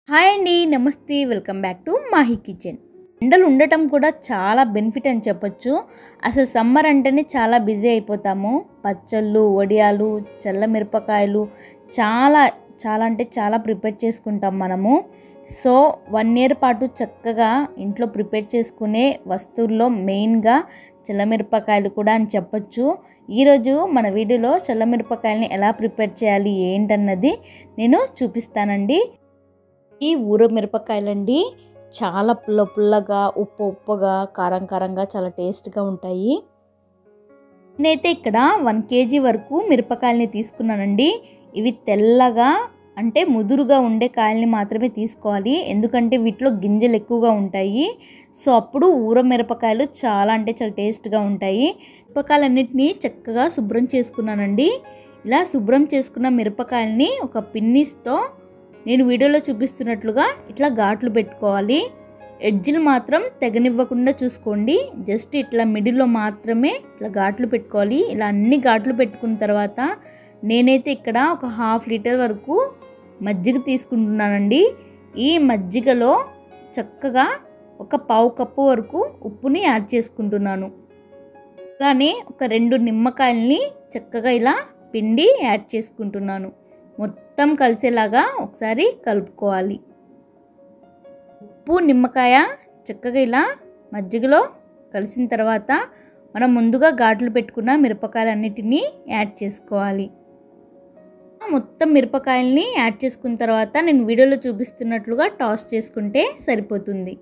hi అండి నమస్తే welcome back to Mahi kitchen ఎండలు ఉండటం కూడా చాలా బెనిఫిట్ అని చెప్పొచ్చు అసలు సమ్మర్ అంటేనే చాలా బిజీ అయిపోతాము పచ్చళ్ళు వడియాలు చల్ల మిరపకాయలు చాలా చాలా అంటే చాలా ప్రిపేర్ చేసుకుంటాం మనము సో వన్ ఇయర్ పాటు చక్కగా ఇంట్లో ప్రిపేర్ చేసుకునే వస్తువుల్లో మెయిన్గా చల్లమిరపకాయలు కూడా అని చెప్పొచ్చు ఈరోజు మన వీడియోలో చల్లమిరపకాయలని ఎలా ప్రిపేర్ చేయాలి ఏంటన్నది నేను చూపిస్తానండి ఈ ఊర మిరపకాయలండి చాలా పుల్ల పుల్లగా ఉప్పు ఉప్పుగా కారం కారంగా చాలా టేస్ట్గా ఉంటాయి నేనైతే ఇక్కడ వన్ కేజీ వరకు మిరపకాయలని తీసుకున్నానండి ఇవి తెల్లగా అంటే ముదురుగా ఉండే కాయల్ని మాత్రమే తీసుకోవాలి ఎందుకంటే వీటిలో గింజలు ఎక్కువగా ఉంటాయి సో అప్పుడు ఊర మిరపకాయలు చాలా అంటే చాలా టేస్ట్గా ఉంటాయి మిరపకాయలన్నిటినీ చక్కగా శుభ్రం చేసుకున్నానండి ఇలా శుభ్రం చేసుకున్న మిరపకాయల్ని ఒక పిన్నిస్తో నేను వీడియోలో చూపిస్తున్నట్లుగా ఇట్లా ఘాట్లు పెట్టుకోవాలి ఎడ్జిలు మాత్రం తెగనివ్వకుండా చూసుకోండి జస్ట్ ఇట్లా మిడిల్లో మాత్రమే ఇట్లా ఘాట్లు పెట్టుకోవాలి ఇలా అన్ని ఘాట్లు పెట్టుకున్న తర్వాత నేనైతే ఇక్కడ ఒక హాఫ్ లీటర్ వరకు మజ్జిగ తీసుకుంటున్నానండి ఈ మజ్జిగలో చక్కగా ఒక పావు కప్పు వరకు ఉప్పుని యాడ్ చేసుకుంటున్నాను అలానే ఒక రెండు నిమ్మకాయల్ని చక్కగా ఇలా పిండి యాడ్ చేసుకుంటున్నాను మొత్తం కలిసేలాగా ఒకసారి కలుపుకోవాలి ఉప్పు నిమ్మకాయ చక్కగా ఇలా మజ్జిగలో కలిసిన తర్వాత మనం ముందుగా ఘాట్లు పెట్టుకున్న మిరపకాయలన్నిటినీ యాడ్ చేసుకోవాలి మొత్తం మిరపకాయల్ని యాడ్ చేసుకున్న తర్వాత నేను వీడియోలో చూపిస్తున్నట్లుగా టాస్ చేసుకుంటే సరిపోతుంది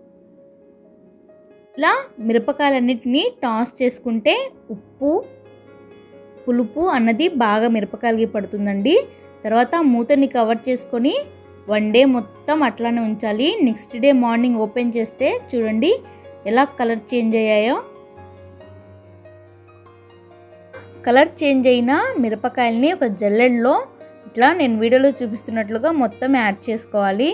ఇలా మిరపకాయలన్నిటినీ టాస్ చేసుకుంటే ఉప్పు పులుపు అన్నది బాగా మిరపకాయలకి పడుతుందండి తర్వాత మూతని కవర్ చేసుకొని వన్ డే మొత్తం అట్లానే ఉంచాలి నెక్స్ట్ డే మార్నింగ్ ఓపెన్ చేస్తే చూడండి ఎలా కలర్ చేంజ్ అయ్యాయో కలర్ చేంజ్ అయిన మిరపకాయల్ని ఒక జల్లెడలో ఇట్లా నేను వీడియోలో చూపిస్తున్నట్లుగా మొత్తం యాడ్ చేసుకోవాలి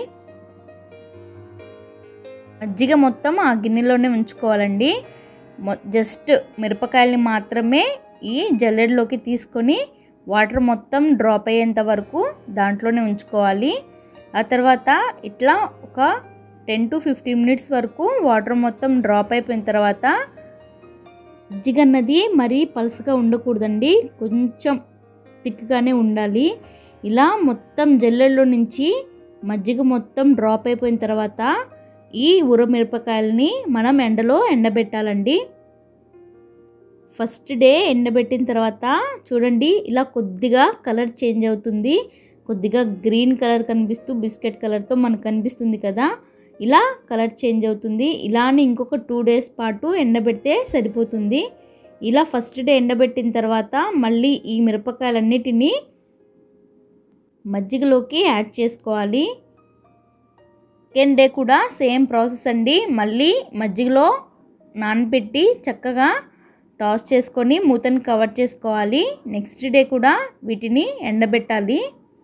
మజ్జిగ మొత్తం ఆ గిన్నెలోనే ఉంచుకోవాలండి జస్ట్ మిరపకాయల్ని మాత్రమే ఈ జల్లెడలోకి తీసుకొని వాటర్ మొత్తం డ్రాప్ అయ్యేంత వరకు దాంట్లోనే ఉంచుకోవాలి ఆ తర్వాత ఇట్లా ఒక టెన్ టు ఫిఫ్టీన్ మినిట్స్ వరకు వాటర్ మొత్తం డ్రాప్ అయిపోయిన తర్వాత మజ్జిగ అన్నది మరీ పలుసుగా ఉండకూడదండి కొంచెం థిక్గానే ఉండాలి ఇలా మొత్తం జల్లెల్లో నుంచి మజ్జిగ మొత్తం డ్రాప్ అయిపోయిన తర్వాత ఈ ఉరమిరపకాయలని మనం ఎండలో ఎండబెట్టాలండి ఫస్ట్ డే ఎండబెట్టిన తర్వాత చూడండి ఇలా కొద్దిగా కలర్ చేంజ్ అవుతుంది కొద్దిగా గ్రీన్ కలర్ కనిపిస్తూ బిస్కెట్ కలర్తో మనకు కనిపిస్తుంది కదా ఇలా కలర్ చేంజ్ అవుతుంది ఇలానే ఇంకొక టూ డేస్ పాటు ఎండబెడితే సరిపోతుంది ఇలా ఫస్ట్ డే ఎండబెట్టిన తర్వాత మళ్ళీ ఈ మిరపకాయలన్నిటినీ మజ్జిగలోకి యాడ్ చేసుకోవాలి సెకండ్ డే కూడా సేమ్ ప్రాసెస్ అండి మళ్ళీ మజ్జిగలో నానబెట్టి చక్కగా టాస్ చేసుకొని మూతని కవర్ చేసుకోవాలి నెక్స్ట్ డే కూడా వీటిని ఎండబెట్టాలి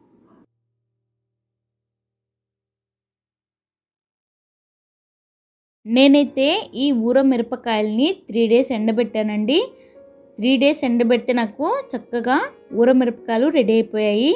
నేనైతే ఈ ఊర మిరపకాయల్ని త్రీ డేస్ ఎండబెట్టానండి త్రీ డేస్ ఎండబెడితే నాకు చక్కగా ఊర మిరపకాయలు రెడీ అయిపోయాయి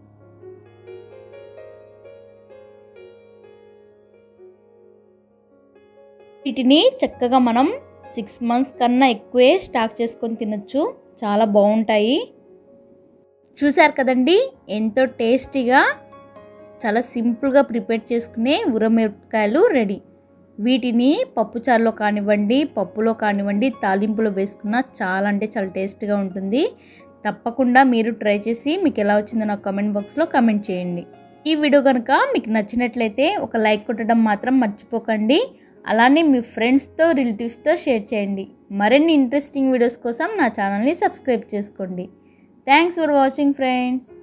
వీటిని చక్కగా మనం సిక్స్ మంత్స్ కన్నా ఎక్కువే స్టాక్ చేసుకొని తినొచ్చు చాలా బాగుంటాయి చూసారు కదండి ఎంతో టేస్టీగా చాలా సింపుల్గా ప్రిపేర్ చేసుకునే ఉరమిరపకాయలు రెడీ వీటిని పప్పుచారులో కానివ్వండి పప్పులో కానివ్వండి తాలింపులో వేసుకున్న చాలా అంటే చాలా టేస్ట్గా ఉంటుంది తప్పకుండా మీరు ట్రై చేసి మీకు ఎలా వచ్చిందో నాకు కమెంట్ బాక్స్లో కమెంట్ చేయండి ఈ వీడియో కనుక మీకు నచ్చినట్లయితే ఒక లైక్ కొట్టడం మాత్రం మర్చిపోకండి అలానే మీ ఫ్రెండ్స్తో రిలేటివ్స్తో షేర్ చేయండి మరిన్ని ఇంట్రెస్టింగ్ వీడియోస్ కోసం నా ఛానల్ని సబ్స్క్రైబ్ చేసుకోండి థ్యాంక్స్ ఫర్ వాచింగ్ ఫ్రెండ్స్